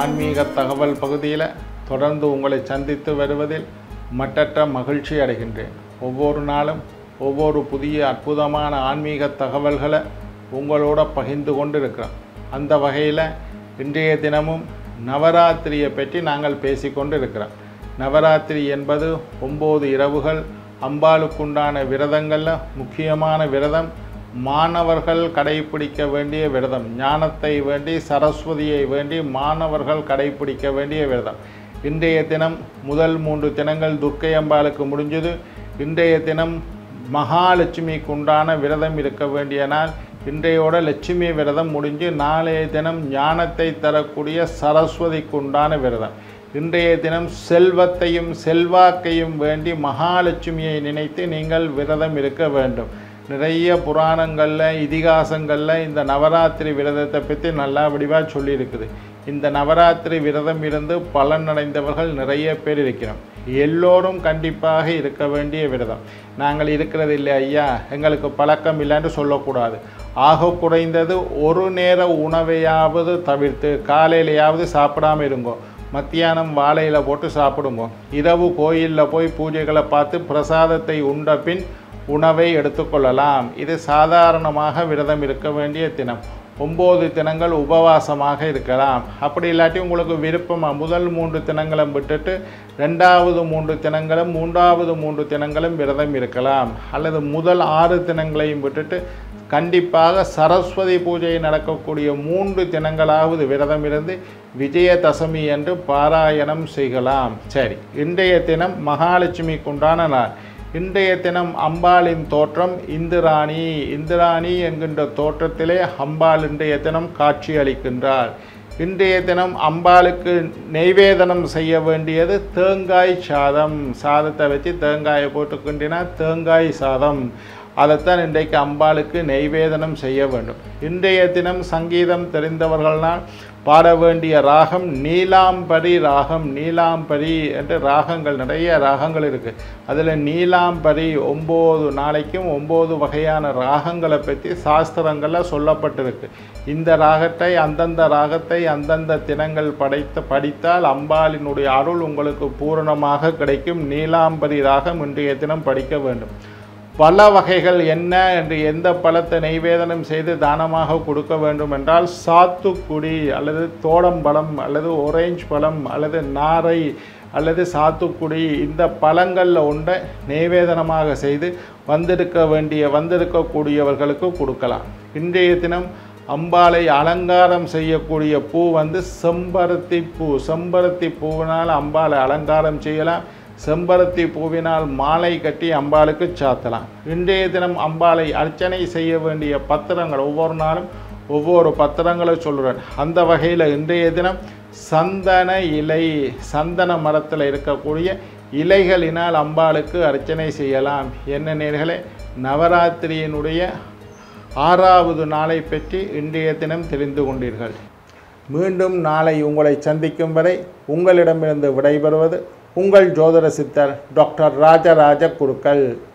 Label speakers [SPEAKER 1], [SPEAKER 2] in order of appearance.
[SPEAKER 1] ஆன்மீக தகவல் பகுதியில் தொடர்ந்து உங்களை சந்தித்து வருவதில் மட்டற்ற மகிழ்ச்சி அடைகின்றேன் ஒவ்வொரு நாளும் ஒவ்வொரு புதிய அற்புதமான ஆன்மீக தகவல்களை உங்களோட பகிர்ந்து கொண்டு இருக்கிறோம் அந்த வகையில் இன்றைய தினமும் நவராத்திரியை பற்றி நாங்கள் பேசிக்கொண்டு இருக்கிறோம் நவராத்திரி என்பது ஒம்பது இரவுகள் அம்பாளுக்குண்டான விரதங்களில் முக்கியமான விரதம் மாணவர்கள் கடைபிடிக்க வேண்டிய விரதம் ஞானத்தை வேண்டி சரஸ்வதியை வேண்டி மாணவர்கள் கடைபிடிக்க வேண்டிய விரதம் இன்றைய தினம் முதல் மூன்று தினங்கள் துர்க்கை அம்பாளுக்கு முடிஞ்சது இன்றைய தினம் மகாலட்சுமிக்கு உண்டான விரதம் இருக்க வேண்டிய நாள் இன்றையோட லட்சுமி விரதம் முடிஞ்சு நாளைய தினம் ஞானத்தை தரக்கூடிய சரஸ்வதிக்கு உண்டான விரதம் இன்றைய தினம் செல்வத்தையும் செல்வாக்கையும் வேண்டி மகாலட்சுமியை நினைத்து நீங்கள் விரதம் இருக்க வேண்டும் நிறைய புராணங்களில் இதிகாசங்களில் இந்த நவராத்திரி விரதத்தை பற்றி நல்லா வடிவாக சொல்லியிருக்குது இந்த நவராத்திரி விரதம் இருந்து பலன் அடைந்தவர்கள் நிறைய பேர் இருக்கிறோம் எல்லோரும் கண்டிப்பாக இருக்க வேண்டிய விரதம் நாங்கள் இருக்கிறது இல்லை ஐயா எங்களுக்கு பழக்கம் இல்லைன்னு சொல்லக்கூடாது ஆக குறைந்தது ஒரு நேர உணவையாவது தவிர்த்து காலையிலையாவது சாப்பிடாம இருங்கோ மத்தியானம் வாழையில் போட்டு சாப்பிடுங்க இரவு கோயிலில் போய் பூஜைகளை பார்த்து பிரசாதத்தை உண்ட பின் உணவை எடுத்துக்கொள்ளலாம் இது சாதாரணமாக விரதம் இருக்க வேண்டிய தினம் ஒம்பது தினங்கள் உபவாசமாக இருக்கலாம் அப்படி இல்லாட்டி உங்களுக்கு விருப்பமாக முதல் மூன்று தினங்களும் விட்டுட்டு ரெண்டாவது மூன்று தினங்களும் மூன்றாவது மூன்று தினங்களும் விரதம் இருக்கலாம் அல்லது முதல் ஆறு தினங்களையும் விட்டுட்டு கண்டிப்பாக சரஸ்வதி பூஜை நடக்கக்கூடிய மூன்று தினங்களாவது விரதம் இருந்து விஜயதசமி என்று பாராயணம் செய்யலாம் சரி இன்றைய தினம் மகாலட்சுமிக்கு உண்டான நாள் இன்றைய தினம் அம்பாளின் தோற்றம் இந்திராணி இந்திராணி என்கின்ற தோற்றத்திலே அம்பாள் இன்றைய தினம் காட்சி அளிக்கின்றார் இன்றைய தினம் அம்பாளுக்கு நெய்வேதனம் செய்ய வேண்டியது தேங்காய் சாதம் சாதத்தை வச்சு தேங்காயை போட்டுக்கிண்டினா தேங்காய் சாதம் அதைத்தான் இன்றைக்கு அம்பாளுக்கு நெய்வேதனம் செய்ய வேண்டும் இன்றைய தினம் சங்கீதம் தெரிந்தவர்கள்னால் பாட வேண்டிய ராகம் நீலாம்பரி ராகம் நீலாம்பரி என்ற ராகங்கள் நிறைய ராகங்கள் இருக்குது அதில் நீலாம்பரி ஒம்பது நாளைக்கும் ஒம்பது வகையான ராகங்களை பற்றி சாஸ்திரங்களில் சொல்லப்பட்டிருக்கு இந்த ராகத்தை அந்தந்த ராகத்தை அந்தந்த தினங்கள் படைத்து படித்தால் அம்பாளினுடைய அருள் உங்களுக்கு பூரணமாக கிடைக்கும் நீலாம்பரி ராகம் இன்றைய தினம் படிக்க வேண்டும் பல வகைகள் என்ன என்று எந்த பழத்தை நெய்வேதனம் செய்து தானமாக கொடுக்க வேண்டும் என்றால் சாத்துக்குடி அல்லது தோடம்பழம் அல்லது ஒரேஞ்ச் பழம் அல்லது நாரை அல்லது சாத்துக்குடி இந்த பழங்களில் ஒன்றை நெய்வேதனமாக செய்து வந்திருக்க வேண்டிய வந்திருக்கக்கூடியவர்களுக்கு கொடுக்கலாம் இன்றைய தினம் அம்பாளை அலங்காரம் செய்யக்கூடிய பூ வந்து செம்பருத்தி பூ செம்பருத்தி பூவினால் அம்பாளை அலங்காரம் செய்யலாம் செம்பருத்தி பூவினால் மாலை கட்டி அம்பாளுக்கு சாத்தலாம் இன்றைய தினம் அம்பாளை அர்ச்சனை செய்ய வேண்டிய பத்திரங்கள் ஒவ்வொரு நாளும் ஒவ்வொரு பத்திரங்களை சொல்கிறேன் அந்த வகையில் இன்றைய தினம் சந்தன இலை சந்தன மரத்தில் இருக்கக்கூடிய இலைகளினால் அம்பாளுக்கு அர்ச்சனை செய்யலாம் என்ன நேர்களே நவராத்திரியினுடைய ஆறாவது நாளை பற்றி இன்றைய தினம் தெரிந்து கொண்டீர்கள் மீண்டும் நாளை உங்களை சந்திக்கும் வரை உங்களிடமிருந்து விடைபெறுவது உங்கள் ஜோதிட சித்தர் டாக்டர் ராஜராஜ குருக்கள்